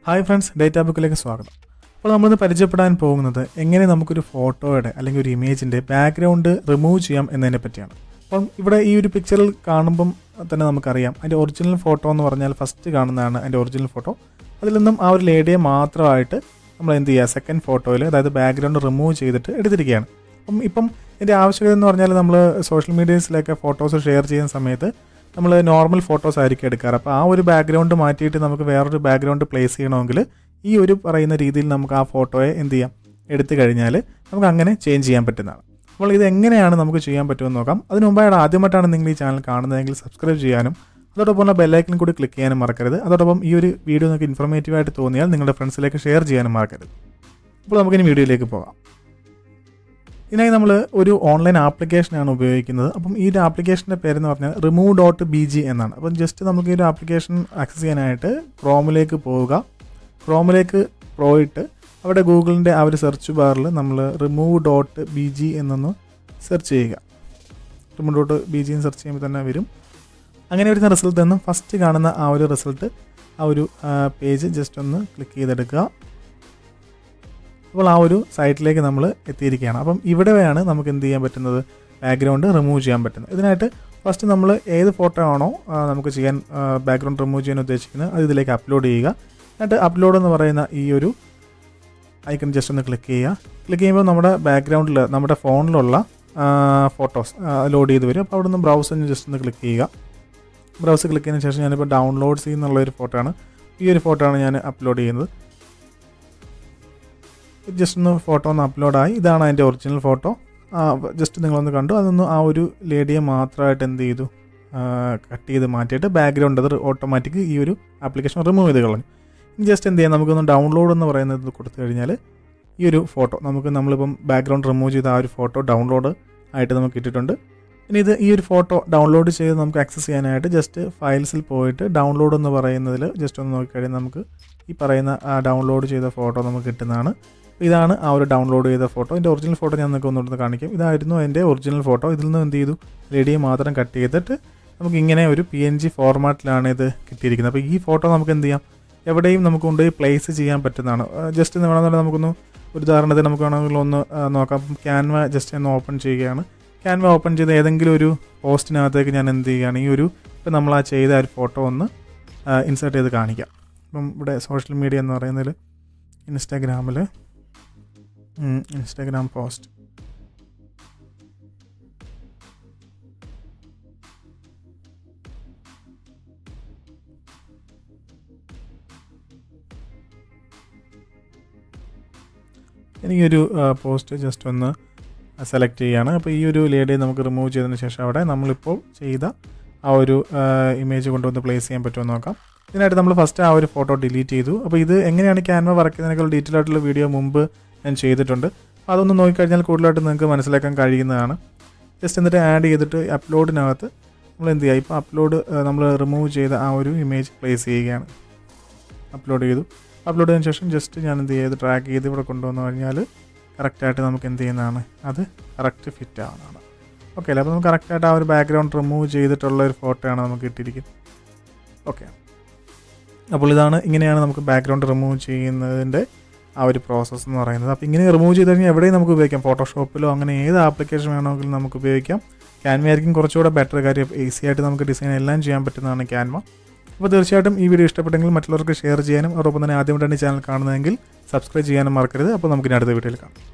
hi friends data ബുക്കിലേക്ക് സ്വാഗതം അപ്പോൾ നമ്മളിന്ന് പരിചയപ്പെടാൻ പോകുന്നത് എങ്ങനെ നമുക്കൊരു ഫോട്ടോയുടെ അല്ലെങ്കിൽ ഒരു ഇമേജിൻ്റെ ബാക്ക്ഗ്രൗണ്ട് റിമൂവ് ചെയ്യാം എന്നതിനെ പറ്റിയാണ് അപ്പം ഇവിടെ ഈ ഒരു പിക്ചറിൽ കാണുമ്പം തന്നെ നമുക്കറിയാം അതിൻ്റെ ഒറിജിനൽ ഫോട്ടോ എന്ന് പറഞ്ഞാൽ ഫസ്റ്റ് കാണുന്നതാണ് അതിൻ്റെ ഒറിജിനൽ ഫോട്ടോ അതിൽ നിന്നും ആ ഒരു ലേഡിയെ മാത്രമായിട്ട് നമ്മൾ എന്ത് ചെയ്യുക സെക്കൻഡ് ഫോട്ടോയിൽ അതായത് ബാക്ക്ഗ്രൗണ്ട് റിമൂവ് ചെയ്തിട്ട് എടുത്തിരിക്കുകയാണ് അപ്പം ഇപ്പം ഇതിൻ്റെ ആവശ്യകത എന്ന് പറഞ്ഞാൽ നമ്മൾ സോഷ്യൽ മീഡിയസിലൊക്കെ ഫോട്ടോസ് ഷെയർ ചെയ്യുന്ന സമയത്ത് നമ്മൾ നോർമൽ ഫോട്ടോസ് ആയിരിക്കും എടുക്കാറ് അപ്പോൾ ആ ഒരു ബാക്ക്ഗ്രൗണ്ട് മാറ്റിയിട്ട് നമുക്ക് വേറൊരു ബാക്ക്ഗ്രൗണ്ട് പ്ലേസ് ചെയ്യണമെങ്കിൽ ഈ ഒരു പറയുന്ന രീതിയിൽ നമുക്ക് ആ ഫോട്ടോയെ എന്ത് ചെയ്യാം എടുത്തു കഴിഞ്ഞാൽ നമുക്ക് അങ്ങനെ ചേഞ്ച് ചെയ്യാൻ പറ്റുന്നതാണ് അപ്പോൾ ഇത് എങ്ങനെയാണ് നമുക്ക് ചെയ്യാൻ പറ്റുമെന്ന് നോക്കാം അതിന് മുമ്പായിട്ട് ആദ്യമായിട്ടാണ് നിങ്ങൾ ഈ ചാനൽ കാണുന്നതെങ്കിൽ സബ്സ്ക്രൈബ് ചെയ്യാനും അതോടൊപ്പം ബെല്ലൈക്കനും കൂടി ക്ലിക്ക് ചെയ്യാനും മറക്കരുത് അതോടൊപ്പം ഈ ഒരു വീഡിയോ നിങ്ങൾക്ക് ഇൻഫോർമേറ്റീവ് ആയിട്ട് തോന്നിയാൽ നിങ്ങളുടെ ഫ്രണ്ട്സിലേക്ക് ഷെയർ ചെയ്യാനും മറക്കരുത് അപ്പോൾ നമുക്കിനി വീഡിയോയിലേക്ക് പോകാം ഇതിനായി നമ്മൾ ഒരു ഓൺലൈൻ ആപ്ലിക്കേഷനാണ് ഉപയോഗിക്കുന്നത് അപ്പം ഈ ഒരു ആപ്ലിക്കേഷൻ്റെ പേരെന്ന് പറഞ്ഞാൽ റിമൂവ് ഡോട്ട് ബി ജി എന്നാണ് അപ്പം ജസ്റ്റ് നമുക്ക് ഈ ഒരു ആപ്ലിക്കേഷൻ ആക്സസ് ചെയ്യാനായിട്ട് ക്രോമിലേക്ക് പോവുക ക്രോമിലേക്ക് പോയിട്ട് അവിടെ ഗൂഗിളിൻ്റെ ആ ഒരു സെർച്ച് ബാറിൽ നമ്മൾ റിമൂവ് ഡോട്ട് ബി ജി എന്നൊന്ന് സെർച്ച് ചെയ്യുക റിമൂവ് ഡോട്ട് ബി ജി എന്ന് സെർച്ച് ചെയ്യുമ്പോൾ തന്നെ വരും അങ്ങനെ വരുന്ന റിസൾട്ട് നിന്നും ഫസ്റ്റ് കാണുന്ന ആ ഒരു റിസൾട്ട് ആ ഒരു പേജ് ജസ്റ്റ് ഒന്ന് ക്ലിക്ക് ചെയ്തെടുക്കുക അപ്പോൾ ആ ഒരു സൈറ്റിലേക്ക് നമ്മൾ എത്തിയിരിക്കുകയാണ് അപ്പം ഇവിടെയാണ് നമുക്ക് എന്ത് ചെയ്യാൻ പറ്റുന്നത് ബാക്ക്ഗ്രൗണ്ട് റിമൂവ് ചെയ്യാൻ പറ്റുന്നത് ഇതിനായിട്ട് ഫസ്റ്റ് നമ്മൾ ഏത് ഫോട്ടോ ആണോ ആ, നമുക്ക് ചെയ്യാൻ ബാക്ക്ഗ്രൗണ്ട് റിമൂവ് ചെയ്യാൻ ഉദ്ദേശിക്കുന്നത് അത് ഇതിലേക്ക് അപ്ലോഡ് ചെയ്യുക എന്നിട്ട് അപ്ലോഡ് എന്ന് പറയുന്ന ഈ ഒരു ഐക്കൺ ജസ്റ്റ് ഒന്ന് ക്ലിക്ക് ചെയ്യുക ക്ലിക്ക് ചെയ്യുമ്പോൾ നമ്മുടെ ബാക്ക്ഗ്രൗണ്ടിൽ നമ്മുടെ ഫോണിലുള്ള ഫോട്ടോസ് ലോഡ് ചെയ്ത് വരും അപ്പോൾ അവിടെ നിന്ന് ബ്രൗസറിന് ജസ്റ്റ് ഒന്ന് ക്ലിക്ക് ചെയ്യുക ബ്രൗസർ ക്ലിക്ക് ചെയ്തതിന് ശേഷം ഞാനിപ്പോൾ ഡൗൺലോഡ്സ് ചെയ്യുന്നുള്ള ഒരു ഫോട്ടോ ആണ് ഈ ഒരു ഫോട്ടോ ആണ് ഞാൻ അപ്ലോഡ് ചെയ്യുന്നത് ജസ്റ്റ് ഒന്ന് ഫോട്ടോ ഒന്ന് അപ്ലോഡായി ഇതാണ് അതിൻ്റെ ഒറിജിനൽ ഫോട്ടോ ജസ്റ്റ് നിങ്ങളൊന്ന് കണ്ടു അതൊന്ന് ആ ഒരു ലേഡിയെ മാത്രമായിട്ട് എന്ത് ചെയ്തു കട്ട് ചെയ്ത് മാറ്റിയിട്ട് ബാക്ക്ഗ്രൗണ്ട് അത് ഓട്ടോമാറ്റിക് ഈ ഒരു ആപ്ലിക്കേഷൻ റിമൂവ് ചെയ്ത് കളഞ്ഞു ഇനി ജസ്റ്റ് എന്ത് ചെയ്യാം നമുക്കൊന്ന് ഡൗൺലോഡ് എന്ന് പറയുന്നത് കൊടുത്തു കഴിഞ്ഞാൽ ഈ ഒരു ഫോട്ടോ നമുക്ക് നമ്മളിപ്പം ബാക്ക്ഗ്രൗണ്ട് റിമൂവ് ചെയ്ത ആ ഒരു ഫോട്ടോ ഡൗൺലോഡ് ആയിട്ട് നമുക്ക് ഇട്ടിട്ടുണ്ട് ഇനി ഇത് ഈ ഒരു ഫോട്ടോ ഡൗൺലോഡ് ചെയ്ത് നമുക്ക് ആക്സസ് ചെയ്യാനായിട്ട് ജസ്റ്റ് ഫയൽസിൽ പോയിട്ട് ഡൗൺലോഡ് എന്ന് പറയുന്നതിൽ ജസ്റ്റ് ഒന്ന് നോക്കിക്കഴിഞ്ഞാൽ നമുക്ക് ഈ പറയുന്ന ആ ഡൗൺലോഡ് ചെയ്ത ഫോട്ടോ നമുക്ക് കിട്ടുന്നതാണ് ഇതാണ് ആ ഒരു ഡൗൺലോഡ് ചെയ്ത ഫോട്ടോ ഇതിൻ്റെ ഒറിജിനൽ ഫോട്ടോ ഞാൻ നിങ്ങൾക്ക് ഒന്നുകൂടെ കാണിക്കും ഇതായിരുന്നു എൻ്റെ ഒറിജിനൽ ഫോട്ടോ ഇതിൽ നിന്ന് എന്ത് ചെയ്തു റെഡിയെ മാത്രം കട്ട് ചെയ്തിട്ട് നമുക്ക് ഇങ്ങനെ ഒരു പി എൻ ജി ഫോർമാറ്റിലാണ് ഇത് കിട്ടിയിരിക്കുന്നത് അപ്പോൾ ഈ ഫോട്ടോ നമുക്ക് എന്ത് ചെയ്യാം എവിടെയും നമുക്ക് കൊണ്ടുപോയി പ്ലേസ് ചെയ്യാൻ പറ്റുന്നതാണ് ജസ്റ്റ് എന്ന് വേണമെന്നുണ്ടെങ്കിൽ നമുക്കൊന്ന് ഒരു ഉദാഹരണത്തിന് നമുക്ക് വേണമെങ്കിൽ ഒന്ന് ആ, നോക്കാം ക്യാൻവ ജസ്റ്റ് ഒന്ന് ഓപ്പൺ ചെയ്യുകയാണ് ക്യാൻവ ഓപ്പൺ ചെയ്ത് ഏതെങ്കിലും ഒരു പോസ്റ്റിനകത്തേക്ക് ഞാൻ എന്ത് ചെയ്യുകയാണ് ഈ ഒരു ഇപ്പം നമ്മൾ ആ ചെയ്ത ആ ഒരു ഫോട്ടോ ഒന്ന് ഇൻസേർട്ട് ചെയ്ത് കാണിക്കാം ഇപ്പം ഇവിടെ സോഷ്യൽ മീഡിയ എന്ന് പറയുന്നതിൽ ഇൻസ്റ്റാഗ്രാമിൽ ഇൻസ്റ്റാഗ്രാം പോസ്റ്റ് എനിക്കൊരു പോസ്റ്റ് ജസ്റ്റ് ഒന്ന് സെലക്ട് ചെയ്യുകയാണ് അപ്പോൾ ഈ ഒരു ലേഡിയെ നമുക്ക് റിമൂവ് ചെയ്തതിന് ശേഷം അവിടെ നമ്മളിപ്പോൾ ചെയ്ത ആ ഒരു ഇമേജ് കൊണ്ടുവന്ന് പ്ലേസ് ചെയ്യാൻ പറ്റുമോ എന്ന് നോക്കാം ഇതിനായിട്ട് നമ്മൾ ഫസ്റ്റ് ആ ഒരു ഫോട്ടോ ഡിലീറ്റ് ചെയ്തു അപ്പോൾ ഇത് എങ്ങനെയാണ് ക്യാൻവ വർക്ക് ചെയ്യുന്നതിനേക്കാൾ ഡീറ്റെയിൽ ആയിട്ടുള്ള വീഡിയോ മുമ്പ് ഞാൻ ചെയ്തിട്ടുണ്ട് അപ്പോൾ അതൊന്ന് നോക്കിക്കഴിഞ്ഞാൽ കൂടുതലായിട്ട് നിങ്ങൾക്ക് മനസ്സിലാക്കാൻ കഴിയുന്നതാണ് ജസ്റ്റ് എന്നിട്ട് ആഡ് ചെയ്തിട്ട് അപ്ലോഡിനകത്ത് നമ്മൾ എന്ത് ചെയ്യുക ഇപ്പോൾ അപ്ലോഡ് നമ്മൾ റിമൂവ് ചെയ്ത ആ ഒരു ഇമേജ് പ്ലേസ് ചെയ്യുകയാണ് അപ്ലോഡ് ചെയ്തു അപ്ലോഡ് ചെയ്തതിന് ശേഷം ജസ്റ്റ് ഞാൻ എന്ത് ചെയ്ത് ട്രാക്ക് ചെയ്ത് ഇവിടെ കൊണ്ടുവന്നു കഴിഞ്ഞാൽ കറക്റ്റായിട്ട് നമുക്ക് എന്ത് ചെയ്യുന്നതാണ് അത് കറക്റ്റ് ഫിറ്റ് ആവുന്നതാണ് ഓക്കെ അല്ലേ അപ്പോൾ നമുക്ക് കറക്റ്റായിട്ട് ആ ഒരു ബാക്ക്ഗ്രൗണ്ട് റിമൂവ് ചെയ്തിട്ടുള്ള ഒരു ഫോട്ടോയാണ് നമുക്ക് കിട്ടിയിരിക്കുന്നത് ഓക്കെ അപ്പോൾ ഇതാണ് ഇങ്ങനെയാണ് നമുക്ക് ബാക്ക്ഗ്രൗണ്ട് റിമൂവ് ചെയ്യുന്നതിൻ്റെ ആ ഒരു പ്രോസസ്സ് എന്ന് പറയുന്നത് അപ്പോൾ ഇങ്ങനെ റിമൂവ് ചെയ്ത് കഴിഞ്ഞാൽ എവിടെയും നമുക്ക് ഉപയോഗിക്കാം ഫോട്ടോഷോപ്പിലോ അങ്ങനെ ഏത് ആപ്ലിക്കേഷൻ വേണമെങ്കിലും നമുക്ക് ഉപയോഗിക്കാം ക്യാൻവ ആയിരിക്കും കുറച്ചുകൂടെ ബെറ്റർ കാര്യം ഈസി ആയിട്ട് നമുക്ക് ഡിസൈൻ എല്ലാം ചെയ്യാൻ പറ്റുന്നതാണ് ക്യാൻവ അപ്പോൾ തീർച്ചയായിട്ടും ഈ വീഡിയോ ഇഷ്ടപ്പെട്ടെങ്കിൽ മറ്റുള്ളവർക്ക് ഷെയർ ചെയ്യാനും അതോടൊപ്പം തന്നെ ആദ്യമായിട്ടാണ് ഈ ചാനൽ കാണുന്നതെങ്കിൽ സബ്സ്ക്രൈബ് ചെയ്യാനും മറക്കരുത് അപ്പോൾ നമുക്കിനി അടുത്ത വീഡിയോയിൽ കാണാം